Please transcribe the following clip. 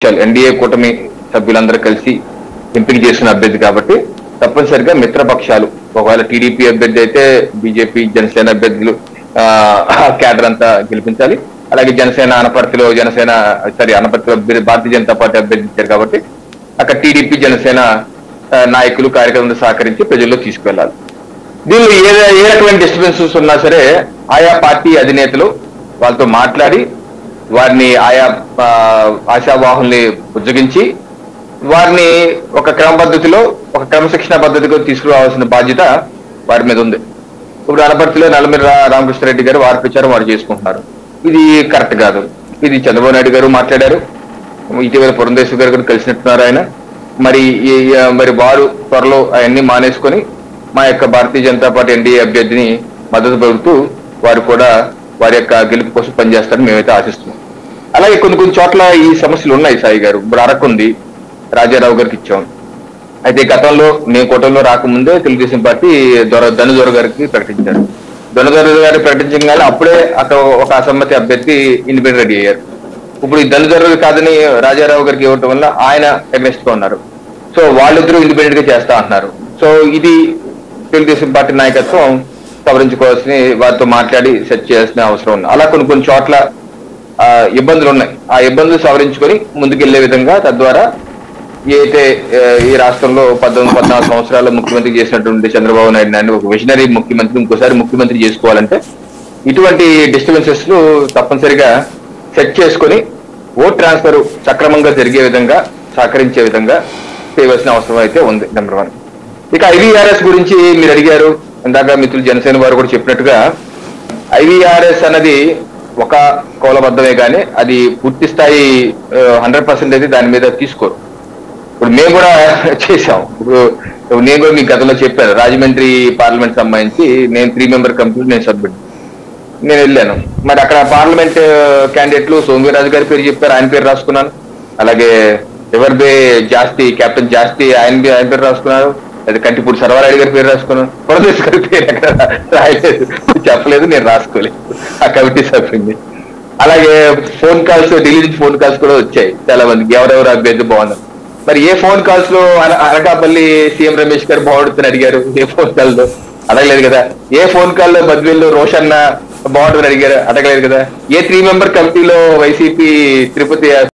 ప్రతిపక్షాలు ఎన్డీఏ కూటమి సభ్యులందరూ కలిసి ఎంపిక చేసిన అభ్యర్థి కాబట్టి తప్పనిసరిగా మిత్రపక్షాలు ఒకవేళ టీడీపీ అభ్యర్థి అయితే బీజేపీ జనసేన అభ్యర్థులు క్యాడర్ అంతా గెలిపించాలి అలాగే జనసేన అనపర్తిలో జనసేన సారీ అనపర్తిలో బి- భారతీయ జనతా పార్టీ అభ్యర్థి ఇచ్చారు కాబట్టి అక్కడ టీడీపీ జనసేన ఆ, నాయకులు కార్యకర్తలు సహకరించి ప్రజల్లో తీసుకువెళ్ళాలి దీనిలో ఏ ఏ రకమైన డిస్టర్బెన్సెస్ ఉన్నా సరే ఆయా పార్టీ అధినేతలు వాళ్ళతో మాట్లాడి వారిని ఆయా ఆ, ఆశావాహుల్ని బుజ్జగించి వారిని ఒక క్రమ పద్ధతిలో ఒక క్రమశిక్షణ పద్ధతిలో తీసుకురావాల్సిన బాధ్యత వారి మీద ఉంది ఇప్పుడు అనపర్తిలో నల్లమిరి రా- రామకృష్ణారెడ్డి గారు వారి ప్రచారం వారు చేసుకుంటున్నారు ఇది కరెక్ట్ కాదు ఇది చంద్రబాబు నాయుడు గారు మాట్లాడారు ఇటీవల పురంధేశ్వర్ గారు కూడా కలిసినట్టున్నారు ఆయన మరి ఈ- ఈ- మరి వారు త్వరలో అవన్నీ మానేసుకొని మా యొక్క భారతీయ జనతా పార్టీ ఎన్డీఏ అభ్యర్థిని మద్దతు పలుకుతూ వారు కూడా వారి యొక్క గెలుపు కోసం పనిచేస్తారని మేమైతే ఆశిస్తున్నాం అలాగే కొన్ని కొన్ని చోట్ల ఈ సమస్యలు ఉన్నాయి సాయి గారు ఇప్పుడు అరకు ఉంది రాజారావు గారికి ఇచ్చాం అయితే గతంలో నేను కూటమిలో రాకముందే తెలుగుదేశం పార్టీ దొర ధనుదొర గారికి ప్రకటించారు ధనుదొర గారు ప్రకటించగానే అప్పుడే అక్కడ ఒక అసమ్మతి అభ్యర్థి ఇండిపెండెంట్ రెడీ అయ్యారు ఇప్పుడు ఈ ధనుదొర కాదని రాజారావు గారికి ఇవ్వటం వల్ల ఆయన అగ్నెస్ట్ గా ఉన్నారు సో వాళ్ళిద్దరూ ఇండిపెండెంట్ గా చేస్తా అంటున్నారు సో ఇది తెలుగుదేశం పార్టీ నాయకత్వం సవరించుకోవాల్సిన వారితో మాట్లాడి సెట్ చేయాల్సిన అవసరం ఉంది అలా కొన్ని కొన్ని చోట్ల ఆ, ఇబ్బందులు ఉన్నాయి ఆ ఇబ్బందులు సవరించుకొని ముందుకెళ్లే విధంగా తద్వారా అయితే ఆ, ఈ రాష్ట్రంలో పద్దెనిమిది పద్నాలుగు సంవత్సరాలు ముఖ్యమంత్రి చేసినటువంటి చంద్రబాబు నాయుడు నాయుడు ఒక విజనరీ ముఖ్యమంత్రి ఇంకోసారి ముఖ్యమంత్రి చేసుకోవాలంటే ఇటువంటి డిస్టర్బెన్సెస్ లు తప్పనిసరిగా సెట్ చేసుకొని ఓట్ ట్రాన్స్ఫర్ సక్రమంగా జరిగే విధంగా సహకరించే విధంగా చేయవలసిన అవసరం అయితే ఉంది నెంబర్ వన్ ఇక ఐవీఆర్ఎస్ గురించి మీరు అడిగారు ఇందాక మిత్రులు జనసేన వారు కూడా చెప్పినట్టుగా ఐవీఆర్ఎస్ అన్నది ఒక కౌలబద్ధమే కానీ అది పూర్తి స్థాయి హండ్రెడ్ పర్సెంట్ అయితే దాని మీద తీసుకోరు ఇప్పుడు మేము కూడా చేసాం ఇప్పుడు నేను కూడా మీకు గతంలో చెప్పాను రాజమండ్రి పార్లమెంట్ సంబంధించి నేను త్రీ మెంబర్ కమిటీ నేను సబ్మిట్ నేను వెళ్ళాను మరి అక్కడ పార్లమెంట్ క్యాండిడేట్లు సోమవీరాజు గారి పేరు చెప్పారు ఆయన పేరు రాసుకున్నాను అలాగే ఎవరి బే జాస్తి కెప్టెన్ జాస్తి ఆయన పే- ఆయన పేరు రాసుకున్నారు అది కంటిపూడి సర్వారాయుడు గారి పేరు రాసుకున్నాను పురదేశ్ గారి పేరు ఎక్కడ రాయలేదు చెప్పలేదు నేను రాసుకోలేదు ఆ కమిటీ సభ్యుని అలాగే ఫోన్ కాల్స్ ఢిల్లీ నుంచి ఫోన్ కాల్స్ కూడా వచ్చాయి చాలా మందికి ఎవరెవరు అభ్యర్థి బాగున్నారు మరి ఏ ఫోన్ కాల్స్ లో అన- అనకాపల్లి సీఎం రమేష్ గారు బాగుంటుందని అడిగారు ఏ ఫోన్ కాల్ లో అడగలేదు కదా ఏ ఫోన్ కాల్ లో బద్వేల్లో రోషన్ బాగుంటుందని అడిగారు అడగలేదు కదా ఏ త్రీ మెంబర్ కమిటీలో వైసీపీ తిరుపతి